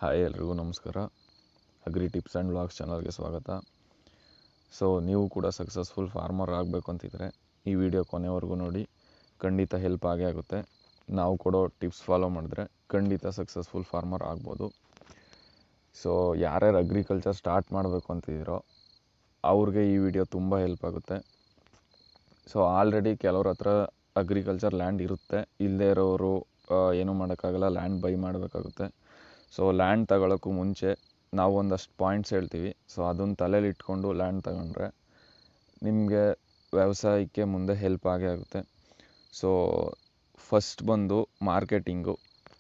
hi ಎಲ್ರಿಗೂ ನಮಸ್ಕಾರ agri tips and vlogs ಚಾನಲ್ಗೆ ಸ್ವಾಗತ ಸೊ ನೀವು ಕೂಡ ಸಕ್ಸಸ್ಫುಲ್ ಫಾರ್ಮರ್ ಆಗಬೇಕು ಅಂತಿದ್ರೆ ಈ ವಿಡಿಯೋ ಕೊನೆವರೆಗೂ ನೋಡಿ ಖಂಡಿತ ಹೆಲ್ಪ್ ಆಗೇ ಆಗುತ್ತೆ ನಾವು ಕೊಡೋ ಟಿಪ್ಸ್ ಫಾಲೋ ಮಾಡಿದ್ರೆ ಖಂಡಿತ ಸಕ್ಸಸ್ಫುಲ್ ಫಾರ್ಮರ್ ಆಗ್ಬೋದು ಸೊ ಯಾರ್ಯಾರು ಅಗ್ರಿಕಲ್ಚರ್ ಸ್ಟಾರ್ಟ್ ಮಾಡಬೇಕು ಅಂತಿದ್ದೀರೋ ಅವ್ರಿಗೆ ಈ ವಿಡಿಯೋ ತುಂಬ ಹೆಲ್ಪ್ ಆಗುತ್ತೆ ಸೊ ಆಲ್ರೆಡಿ ಕೆಲವ್ರ ಹತ್ರ ಅಗ್ರಿಕಲ್ಚರ್ ಲ್ಯಾಂಡ್ ಇರುತ್ತೆ ಇಲ್ಲದೇ ಇರೋರು ಆ, ಏನೂ ಮಾಡೋಕ್ಕಾಗಲ್ಲ ಲ್ಯಾಂಡ್ ಬೈ ಮಾಡಬೇಕಾಗುತ್ತೆ ಸೊ ಲ್ಯಾಂಡ್ ತಗೊಳ್ಳೋಕ್ಕೂ ಮುಂಚೆ ನಾವು ಒಂದಷ್ಟು ಪಾಯಿಂಟ್ಸ್ ಹೇಳ್ತೀವಿ ಸೊ ಅದನ್ನು ತಲೆಯಲ್ಲಿ ಇಟ್ಕೊಂಡು ಲ್ಯಾಂಡ್ ತಗೊಂಡ್ರೆ ನಿಮಗೆ ವ್ಯವಸಾಯಕ್ಕೆ ಮುಂದೆ ಹೆಲ್ಪ್ ಆಗೇ ಆಗುತ್ತೆ ಸೊ ಫಸ್ಟ್ ಬಂದು ಮಾರ್ಕೆಟಿಂಗು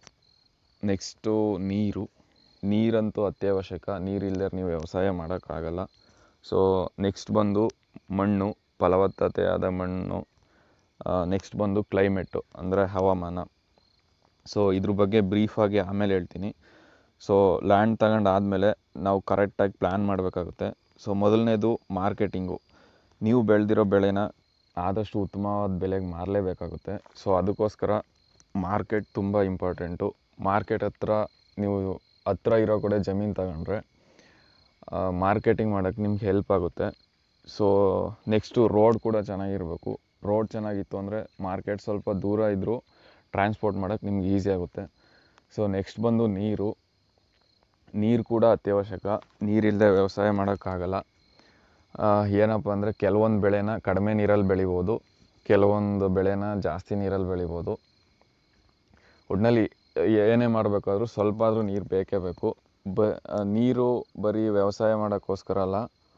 ನೆಕ್ಸ್ಟು ನೀರು ನೀರಂತೂ ಅತ್ಯವಶ್ಯಕ ನೀರಿಲ್ಲದೆ ನೀವು ವ್ಯವಸಾಯ ಮಾಡೋಕ್ಕಾಗಲ್ಲ ಸೊ ನೆಕ್ಸ್ಟ್ ಬಂದು ಮಣ್ಣು ಫಲವತ್ತತೆಯಾದ ಮಣ್ಣು ನೆಕ್ಸ್ಟ್ ಬಂದು ಕ್ಲೈಮೇಟು ಅಂದರೆ ಹವಾಮಾನ ಸೊ ಇದ್ರ ಬಗ್ಗೆ ಬ್ರೀಫಾಗಿ ಆಮೇಲೆ ಹೇಳ್ತೀನಿ ಸೊ ಲ್ಯಾಂಡ್ ತಗೊಂಡಾದಮೇಲೆ ನಾವು ಕರೆಕ್ಟಾಗಿ ಪ್ಲ್ಯಾನ್ ಮಾಡಬೇಕಾಗುತ್ತೆ ಸೊ ಮೊದಲನೇದು ಮಾರ್ಕೆಟಿಂಗು ನೀವು ಬೆಳೆದಿರೋ ಬೆಳೆನ ಆದಷ್ಟು ಉತ್ತಮವಾದ ಬೆಲೆಗೆ ಮಾರಲೇಬೇಕಾಗುತ್ತೆ ಸೊ ಅದಕ್ಕೋಸ್ಕರ ಮಾರ್ಕೆಟ್ ತುಂಬ ಇಂಪಾರ್ಟೆಂಟು ಮಾರ್ಕೆಟ್ ಹತ್ರ ನೀವು ಹತ್ರ ಇರೋ ಕಡೆ ಜಮೀನು ತಗೊಂಡ್ರೆ ಮಾರ್ಕೆಟಿಂಗ್ ಮಾಡೋಕ್ಕೆ ನಿಮ್ಗೆ ಹೆಲ್ಪ್ ಆಗುತ್ತೆ ಸೊ ನೆಕ್ಸ್ಟು ರೋಡ್ ಕೂಡ ಚೆನ್ನಾಗಿರಬೇಕು ರೋಡ್ ಚೆನ್ನಾಗಿತ್ತು ಅಂದರೆ ಮಾರ್ಕೆಟ್ ಸ್ವಲ್ಪ ದೂರ ಇದ್ದರೂ ಟ್ರಾನ್ಸ್ಪೋರ್ಟ್ ಮಾಡೋಕ್ಕೆ ನಿಮ್ಗೆ ಈಸಿ ಆಗುತ್ತೆ ಸೊ ನೆಕ್ಸ್ಟ್ ಬಂದು ನೀರು ನೀರು ಕೂಡ ಅತ್ಯವಶ್ಯಕ ನೀರಿಲ್ಲದೆ ವ್ಯವಸಾಯ ಮಾಡೋಕ್ಕಾಗಲ್ಲ ಆ, ಏನಪ್ಪ ಅಂದರೆ ಕೆಲವೊಂದು ಬೆಳೆನ ಕಡಿಮೆ ನೀರಲ್ಲಿ ಬೆಳಿಬೋದು ಕೆಲವೊಂದು ಬೆಳೆನ ಜಾಸ್ತಿ ನೀರಲ್ಲಿ ಬೆಳಿಬೋದು ಒಟ್ಟಿನಲ್ಲಿ ಏನೇ ಮಾಡಬೇಕಾದ್ರೂ ಸ್ವಲ್ಪ ಆದರೂ ನೀರು ಬೇಕೇ ಬೇಕು ಬ ಆ, ನೀರು ಬರೀ ವ್ಯವಸಾಯ ಮಾಡೋಕ್ಕೋಸ್ಕರ ಅಲ್ಲ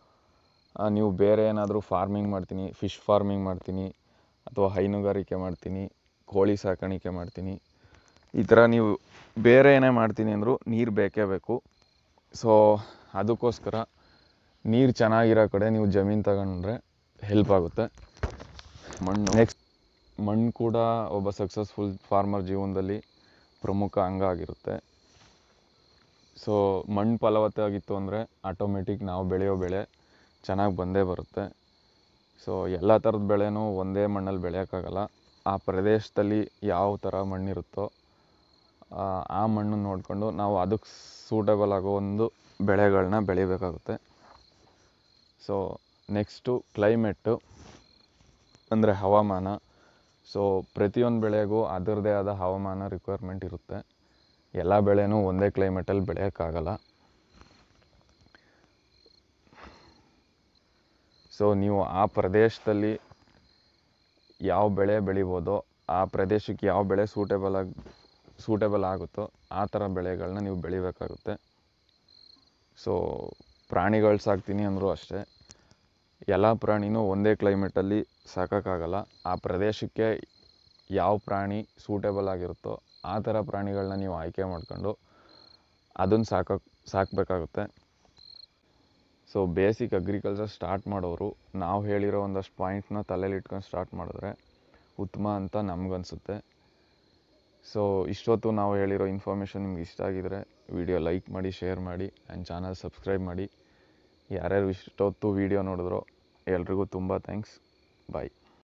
ಆ, ನೀವು ಬೇರೆ ಏನಾದರೂ ಫಾರ್ಮಿಂಗ್ ಮಾಡ್ತೀನಿ ಫಿಶ್ ಫಾರ್ಮಿಂಗ್ ಮಾಡ್ತೀನಿ ಅಥವಾ ಹೈನುಗಾರಿಕೆ ಮಾಡ್ತೀನಿ ಕೋಳಿ ಸಾಕಾಣಿಕೆ ಮಾಡ್ತೀನಿ ಈ ಥರ ನೀವು ಬೇರೆ ಏನೇ ಮಾಡ್ತೀನಿ ಅಂದರೂ ನೀರು ಬೇಕೇ ಬೇಕು ಸೊ ಅದಕ್ಕೋಸ್ಕರ ನೀರು ಚೆನ್ನಾಗಿರೋ ಕಡೆ ನೀವು ಜಮೀನು ತಗೊಂಡ್ರೆ ಹೆಲ್ಪ್ ಆಗುತ್ತೆ ಮಣ್ಣು ನೆಕ್ಸ್ಟ್ ಮಣ್ಣು ಕೂಡ ಒಬ್ಬ ಸಕ್ಸಸ್ಫುಲ್ ಫಾರ್ಮರ್ ಜೀವನದಲ್ಲಿ ಪ್ರಮುಖ ಅಂಗ ಆಗಿರುತ್ತೆ ಸೊ ಮಣ್ಣು ಫಲವತ್ತಾಗಿತ್ತು ಅಂದರೆ ಆಟೋಮೆಟಿಕ್ ನಾವು ಬೆಳೆಯೋ ಬೆಳೆ ಚೆನ್ನಾಗಿ ಬಂದೇ ಬರುತ್ತೆ ಸೊ ಎಲ್ಲ ಥರದ ಬೆಳೆನೂ ಒಂದೇ ಮಣ್ಣಲ್ಲಿ ಬೆಳೆಯೋಕ್ಕಾಗಲ್ಲ ಆ ಪ್ರದೇಶದಲ್ಲಿ ಯಾವ ಥರ ಮಣ್ಣಿರುತ್ತೋ ಆ, ಆ ಮಣ್ಣನ್ನು ನೋಡಿಕೊಂಡು ನಾವು ಅದಕ್ಕೆ ಸೂಟಬಲ್ ಆಗೋ ಒಂದು ಬೆಳೆಗಳನ್ನ ಬೆಳಿಬೇಕಾಗುತ್ತೆ ಸೊ ನೆಕ್ಸ್ಟು ಕ್ಲೈಮೇಟು ಅಂದರೆ ಹವಾಮಾನ ಸೊ ಪ್ರತಿಯೊಂದು ಬೆಳೆಗೂ ಅದರದ್ದೇ ಆದ ಹವಾಮಾನ ರಿಕ್ವೈರ್ಮೆಂಟ್ ಇರುತ್ತೆ ಎಲ್ಲ ಬೆಳೆನೂ ಒಂದೇ ಕ್ಲೈಮೇಟಲ್ಲಿ ಬೆಳೆಯೋಕ್ಕಾಗಲ್ಲ ಸೊ ನೀವು ಆ ಪ್ರದೇಶದಲ್ಲಿ ಯಾವ ಬೆಳೆ ಬೆಳಿಬೋದೋ ಆ ಪ್ರದೇಶಕ್ಕೆ ಯಾವ ಬೆಳೆ ಸೂಟೇಬಲ್ ಆಗಿ ಸೂಟೇಬಲ್ ಆಗುತ್ತೋ ಆ ಥರ ಬೆಳೆಗಳನ್ನ ನೀವು ಬೆಳಿಬೇಕಾಗುತ್ತೆ ಸೊ ಪ್ರಾಣಿಗಳು ಸಾಕ್ತೀನಿ ಅಂದರೂ ಅಷ್ಟೇ ಎಲ್ಲ ಪ್ರಾಣಿನೂ ಒಂದೇ ಕ್ಲೈಮೇಟಲ್ಲಿ ಸಾಕೋಕ್ಕಾಗಲ್ಲ ಆ ಪ್ರದೇಶಕ್ಕೆ ಯಾವ ಪ್ರಾಣಿ ಸೂಟೇಬಲ್ ಆಗಿರುತ್ತೋ ಆ ಥರ ಪ್ರಾಣಿಗಳನ್ನ ನೀವು ಆಯ್ಕೆ ಮಾಡ್ಕೊಂಡು ಅದನ್ನು ಸಾಕೋಕ್ಕೆ ಸಾಕಬೇಕಾಗುತ್ತೆ ಸೊ ಬೇಸಿಕ್ ಅಗ್ರಿಕಲ್ಚರ್ ಸ್ಟಾರ್ಟ್ ಮಾಡೋರು ನಾವು ಹೇಳಿರೋ ಒಂದಷ್ಟು ಪಾಯಿಂಟ್ನ ತಲೆಯಲ್ಲಿ ಇಟ್ಕೊಂಡು ಸ್ಟಾರ್ಟ್ ಮಾಡಿದ್ರೆ ಉತ್ತಮ ಅಂತ ನಮಗನ್ಸುತ್ತೆ ಸೊ ಇಷ್ಟೊತ್ತು ನಾವು ಹೇಳಿರೋ ಇನ್ಫಾರ್ಮೇಷನ್ ನಿಮ್ಗೆ ಇಷ್ಟ ಆಗಿದರೆ ವಿಡಿಯೋ ಲೈಕ್ ಮಾಡಿ ಶೇರ್ ಮಾಡಿ ಆ್ಯಂಡ್ ಚಾನಲ್ ಸಬ್ಸ್ಕ್ರೈಬ್ ಮಾಡಿ ಯಾರ್ಯಾರು ಇಷ್ಟೊತ್ತು ವಿಡಿಯೋ ನೋಡಿದ್ರೋ ಎಲ್ರಿಗೂ ತುಂಬ ಥ್ಯಾಂಕ್ಸ್ ಬಾಯ್